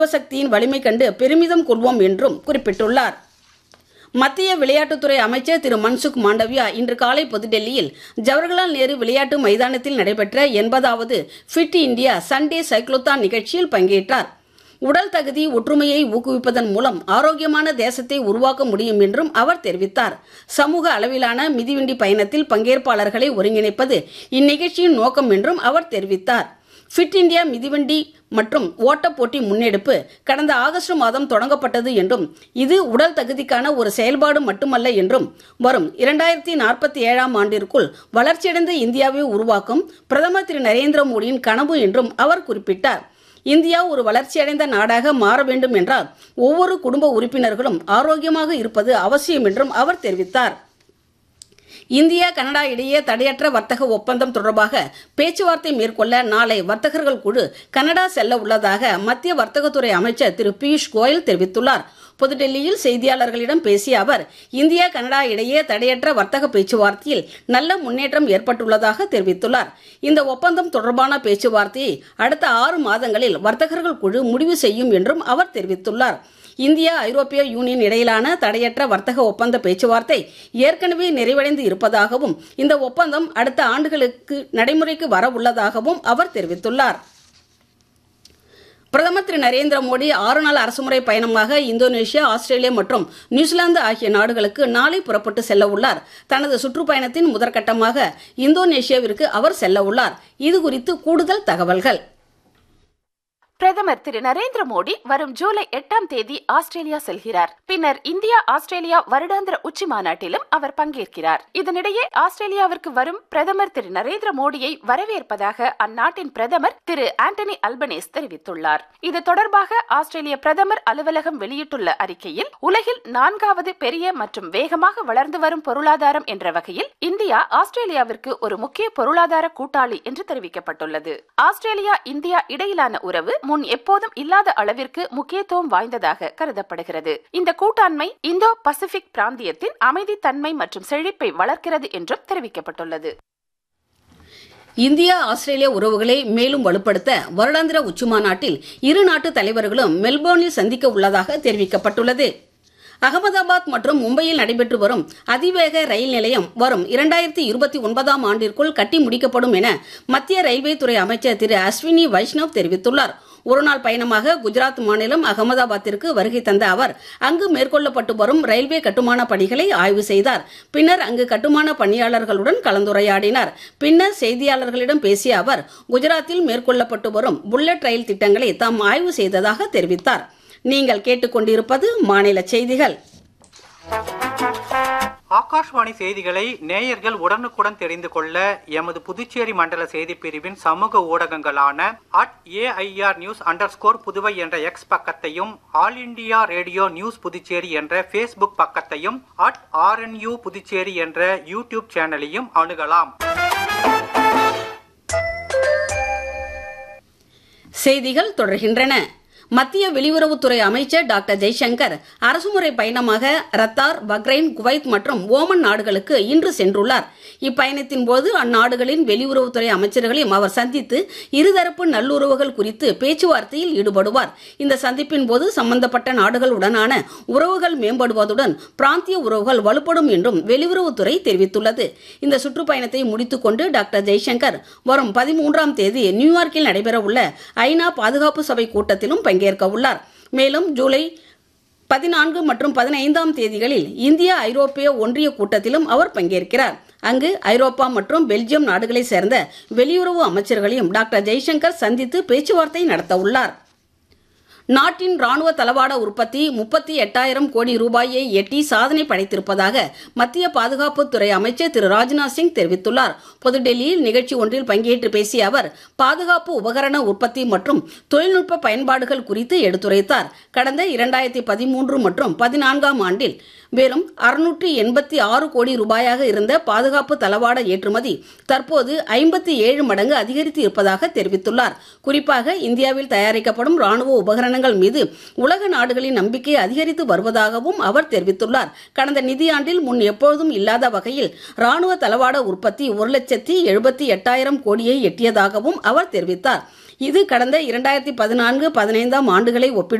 யுவசக்தியின் வலிமை கண்டு பெருமிதம் கொள்வோம் என்றும் குறிப்பிட்டுள்ளார் மத்திய விளையாட்டுத்துறை அமைச்சர் திரு மன்சுக் மாண்டவியா இன்று காலை புதுடெல்லியில் ஜவஹர்லால் நேரு விளையாட்டு மைதானத்தில் நடைபெற்ற எண்பதாவது ஃபிட் இந்தியா சண்டே சைக்ளோத்தான் நிகழ்ச்சியில் பங்கேற்றார் உடல் தகுதி ஒற்றுமையை ஊக்குவிப்பதன் மூலம் ஆரோக்கியமான தேசத்தை உருவாக்க முடியும் என்றும் அவர் தெரிவித்தார் சமூக அளவிலான மிதிவண்டி பயணத்தில் பங்கேற்பாளர்களை ஒருங்கிணைப்பது இந்நிகழ்ச்சியின் நோக்கம் என்றும் அவர் தெரிவித்தார் ஃபிட் இந்தியா மிதிவண்டி மற்றும் ஓட்டப் போட்டி முன்னெடுப்பு கடந்த ஆகஸ்ட் மாதம் தொடங்கப்பட்டது என்றும் இது உடல் தகுதிக்கான ஒரு செயல்பாடு மட்டுமல்ல என்றும் வரும் இரண்டாயிரத்தி நாற்பத்தி ஏழாம் ஆண்டிற்குள் வளர்ச்சியடைந்த இந்தியாவை உருவாக்கும் பிரதமர் திரு நரேந்திர மோடியின் கனவு என்றும் அவர் குறிப்பிட்டார் இந்தியா ஒரு வளர்ச்சியடைந்த நாடாக மாற வேண்டும் என்றால் ஒவ்வொரு குடும்ப உறுப்பினர்களும் ஆரோக்கியமாக இருப்பது அவசியம் என்றும் அவர் தெரிவித்தார் இந்தியா கனடா இடையே தடையற்ற வர்த்தக ஒப்பந்தம் தொடர்பாக பேச்சுவார்த்தை மேற்கொள்ள நாளை வர்த்தகர்கள் குழு கனடா செல்ல உள்ளதாக மத்திய வர்த்தகத்துறை அமைச்சர் திரு பியூஷ் கோயல் தெரிவித்துள்ளார் புதுடெல்லியில் செய்தியாளர்களிடம் பேசிய அவர் இந்தியா கனடா இடையே தடையற்ற வர்த்தக பேச்சுவார்த்தையில் நல்ல முன்னேற்றம் ஏற்பட்டுள்ளதாக தெரிவித்துள்ளார் இந்த ஒப்பந்தம் தொடர்பான பேச்சுவார்த்தையை அடுத்த ஆறு மாதங்களில் வர்த்தகர்கள் குழு முடிவு செய்யும் என்றும் அவர் தெரிவித்துள்ளார் இந்தியா ஐரோப்பிய யூனியன் இடையிலான தடையற்ற வர்த்தக ஒப்பந்த பேச்சுவார்த்தை ஏற்கனவே நிறைவடைந்து இருப்பதாகவும் இந்த ஒப்பந்தம் அடுத்த ஆண்டுகளுக்கு நடைமுறைக்கு வர உள்ளதாகவும் அவர் தெரிவித்துள்ளார் பிரதமர் திரு நரேந்திர மோடி ஆறு நாள் அரசுமுறை பயணமாக இந்தோனேஷியா ஆஸ்திரேலியா மற்றும் நியூசிலாந்து ஆகிய நாடுகளுக்கு நாளை புறப்பட்டு செல்ல உள்ளார் தனது சுற்றுப்பயணத்தின் முதற்கட்டமாக இந்தோனேஷியாவிற்கு அவர் செல்ல உள்ளார் இது குறித்து கூடுதல் தகவல்கள் பிரதமர் திரு நரேந்திர மோடி வரும் ஜூலை எட்டாம் தேதி ஆஸ்திரேலியா செல்கிறார் பின்னர் இந்தியா ஆஸ்திரேலியா வருடாந்திர உச்சி மாநாட்டிலும் அவர் பங்கேற்கிறார் இதனிடையே ஆஸ்திரேலியாவிற்கு வரும் பிரதமர் திரு நரேந்திர மோடியை வரவேற்பதாக அந்நாட்டின் பிரதமர் திரு ஆண்டனி அல்பனேஸ் தெரிவித்துள்ளார் இது தொடர்பாக ஆஸ்திரேலிய பிரதமர் அலுவலகம் வெளியிட்டுள்ள அறிக்கையில் உலகில் நான்காவது பெரிய மற்றும் வேகமாக வளர்ந்து வரும் பொருளாதாரம் என்ற வகையில் இந்தியா ஆஸ்திரேலியாவிற்கு ஒரு முக்கிய பொருளாதார கூட்டாளி என்று தெரிவிக்கப்பட்டுள்ளது ஆஸ்திரேலியா இந்தியா இடையிலான உறவு முன் எப்போதும் இல்லாத அளவிற்கு முக்கியத்துவம் வாய்ந்ததாக கருதப்படுகிறது இந்த கூட்டாண்மை இந்தோ பசிபிக் பிராந்தியத்தின் அமைதித்தன்மை மற்றும் செழிப்பை வளர்க்கிறது என்றும் தெரிவிக்கப்பட்டுள்ளது இந்தியா ஆஸ்திரேலியா உறவுகளை மேலும் வலுப்படுத்த வருடாந்திர உச்சிமாநாட்டில் இரு நாட்டு தலைவர்களும் மெல்போர்னில் சந்திக்க உள்ளதாக தெரிவிக்கப்பட்டுள்ளது அகமதாபாத் மற்றும் மும்பையில் நடைபெற்று வரும் அதிவேக ரயில் நிலையம் வரும் இரண்டாயிரத்தி இருபத்தி ஒன்பதாம் ஆண்டிற்குள் கட்டி முடிக்கப்படும் என மத்திய ரயில்வே துறை அமைச்சர் திரு அஸ்வினி வைஷ்ணவ் தெரிவித்துள்ளார் ஒருநாள் பயணமாக குஜராத் மாநிலம் அகமதாபாத்திற்கு வருகை தந்த அவர் அங்கு மேற்கொள்ளப்பட்டு வரும் ரயில்வே கட்டுமான பணிகளை ஆய்வு செய்தார் பின்னர் அங்கு கட்டுமான பணியாளர்களுடன் கலந்துரையாடினார் பின்னர் செய்தியாளர்களிடம் பேசிய அவர் குஜராத்தில் மேற்கொள்ளப்பட்டு வரும் புல்லட் ரயில் திட்டங்களை தாம் ஆய்வு செய்ததாக தெரிவித்தார் நீங்கள் கேட்டுக்கொண்டிருப்பது மாநில செய்திகள் ஆகாஷ்வாணி செய்திகளை நேயர்கள் உடனுக்குடன் தெரிந்து கொள்ள எமது புதுச்சேரி மண்டல செய்தி பிரிவின் சமூக ஊடகங்களான at AIR news under Puduvai என்ற எக்ஸ் பக்கத்தையும் All India Radio News Puducherry என்ற ஃபேஸ்புக் பக்கத்தையும் அட் ஆர்என்யூ புதுச்சேரி என்ற யூடியூப் சேனலையும் அணுகலாம் செய்திகள் தொடர்கின்றன மத்திய வெளியுறவுத்துறை அமைச்சர் டாக்டர் ஜெய்சங்கர் அரசுமுறை பயணமாக ரத்தார் பக்ரைன் குவைத் மற்றும் ஓமன் நாடுகளுக்கு இன்று சென்றுள்ளார் இப்பயணத்தின் போது அந்நாடுகளின் வெளியுறவுத்துறை அமைச்சர்களையும் அவர் சந்தித்து இருதரப்பு நல்லுறவுகள் குறித்து பேச்சுவார்த்தையில் ஈடுபடுவார் இந்த சந்திப்பின் போது சம்பந்தப்பட்ட நாடுகளுடனான உறவுகள் மேம்படுவதுடன் பிராந்திய உறவுகள் வலுப்படும் என்றும் வெளியுறவுத்துறை தெரிவித்துள்ளது இந்த சுற்றுப்பயணத்தை முடித்துக்கொண்டு டாக்டர் ஜெய்சங்கர் வரும் பதிமூன்றாம் தேதி நியூயார்க்கில் நடைபெறவுள்ள ஐநா பாதுகாப்பு சபை கூட்டத்திலும் பங்கேற்க உள்ளார் மேலும் ஜூலை பதினான்கு மற்றும் பதினைந்தாம் தேதிகளில் இந்தியா ஐரோப்பிய ஒன்றிய கூட்டத்திலும் அவர் பங்கேற்கிறார் அங்கு ஐரோப்பா மற்றும் பெல்ஜியம் நாடுகளைச் சேர்ந்த வெளியுறவு அமைச்சர்களையும் டாக்டர் ஜெய்சங்கர் சந்தித்து பேச்சுவார்த்தை நடத்த உள்ளார் நாட்டின் ராணுவ தளவாட உற்பத்தி முப்பத்தி எட்டாயிரம் கோடி ரூபாயை எட்டி சாதனை படைத்திருப்பதாக மத்திய பாதுகாப்புத்துறை அமைச்சர் திரு ராஜ்நாத் சிங் தெரிவித்துள்ளார் புதுடெல்லியில் நிகழ்ச்சி ஒன்றில் பங்கேற்று பேசிய அவர் பாதுகாப்பு உபகரண உற்பத்தி மற்றும் தொழில்நுட்ப பயன்பாடுகள் குறித்து எடுத்துரைத்தார் கடந்த இரண்டாயிரத்தி பதிமூன்று மற்றும் பதினான்காம் ஆண்டில் வெறும் அறுநூற்றி எண்பத்தி ஆறு கோடி ரூபாயாக இருந்த பாதுகாப்பு தளவாட ஏற்றுமதி தற்போது ஐம்பத்தி ஏழு மடங்கு அதிகரித்து இருப்பதாக தெரிவித்துள்ளார் குறிப்பாக இந்தியாவில் தயாரிக்கப்படும் ராணுவ உபகரணங்கள் மீது உலக நாடுகளின் நம்பிக்கை அதிகரித்து வருவதாகவும் அவர் தெரிவித்துள்ளார் கடந்த நிதியாண்டில் முன் எப்பொழுதும் இல்லாத வகையில் ராணுவ தளவாட உற்பத்தி ஒரு லட்சத்தி எழுபத்தி எட்டாயிரம் கோடியை எட்டியதாகவும் அவர் தெரிவித்தார் இது கடந்த இரண்டாயிரத்தி பதினான்கு பதினைந்தாம் ஆண்டுகளை ஒப்பிடும்